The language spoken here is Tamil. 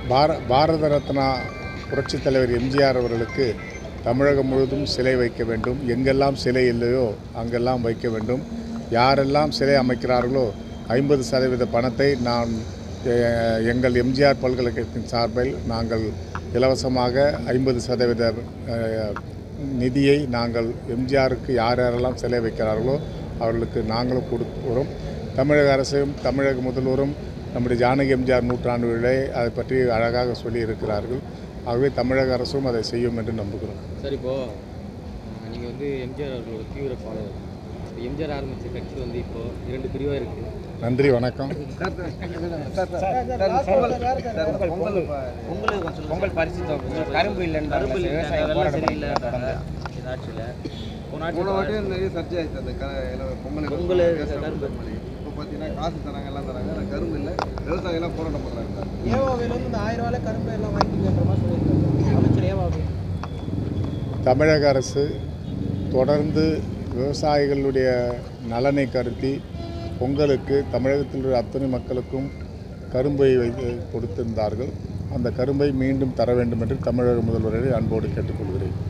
பார பாரத ரத்னா புரட்சித் தலைவர் எம்ஜிஆர் அவர்களுக்கு தமிழகம் முழுவதும் சிலை வைக்க வேண்டும் எங்கெல்லாம் சிலை இல்லையோ அங்கெல்லாம் வைக்க வேண்டும் யாரெல்லாம் சிலை அமைக்கிறார்களோ ஐம்பது சதவீத பணத்தை நான் எ- எங்கள் எம்ஜிஆர் பல்கலைக்கழகத்தின் சார்பில் நாங்கள் இலவசமாக ஐம்பது சதவீத அஹ், நிதியை நாங்கள் எம்ஜிஆருக்கு யார் யாரெல்லாம் சிலை வைக்கிறார்களோ அவர்களுக்கு நாங்களும் கொடுக்கிறோம் தமிழக அரசும் தமிழக முதல்வரும் நம்முடைய ஜானகி எம்ஜிஆர் நூற்றாண்டு விழை அதை பற்றி அழகாக சொல்லி இருக்கிறார்கள் ஆகவே தமிழக அரசும் அதை செய்யும் என்று நம்புகிறோம் சார் இப்போ நீங்கள் வந்து எம்ஜிஆர் அவர்களோட தீவிர ஃபாலோவர் இப்போ எம்ஜிஆர் ஆரம்பித்த கட்சி வந்து இப்போ இரண்டு பிரிவாக இருக்குது நன்றி வணக்கம் பொங்கல் பரிசு தொகுப்பு. கரும்பு இல்லைன்னு கரும்பு இல்லை, விவசாயிகள் வெள்ளம் போராட்டம் சரியில்லைன்றாங்க பண்றாங்க. இந்த ஆட்சியில் போன போன வாட்டி ஆட்சி நிறைய சர்ச்சை ஆயிடுச்சு அந்த க- இதுல பொங்கல் பொங்கல், கேஸ் கரும்பு. பண்ணி. இப்போ பார்த்தீங்கன்னா காசு தராங்க எல்லாம் தராங்க ஆனால் கரும்பு இல்லை விவசாயிகள்லாம் போராட்டம் பண்ணுறாங்க ஏவாவில வந்து இந்த ஆயிரம் ரூபாயில கரும்பு எல்லாம் வாங்கிக்கின்ற மாதிரி சொல்லியிருக்காங்க அமைச்சர் ஏவாவி தமிழக அரசு தொடர்ந்து விவசாயிகளுடைய நலனை கருதி பொங்கலுக்கு தமிழகத்தில் உள்ள அத்தனை மக்களுக்கும் கரும்பை வைத்து கொடுத்திருந்தார்கள் அந்த கரும்பை மீண்டும் தர வேண்டும் என்று தமிழக முதல்வரை அன்போடு கேட்டுக்கொள்கிறேன்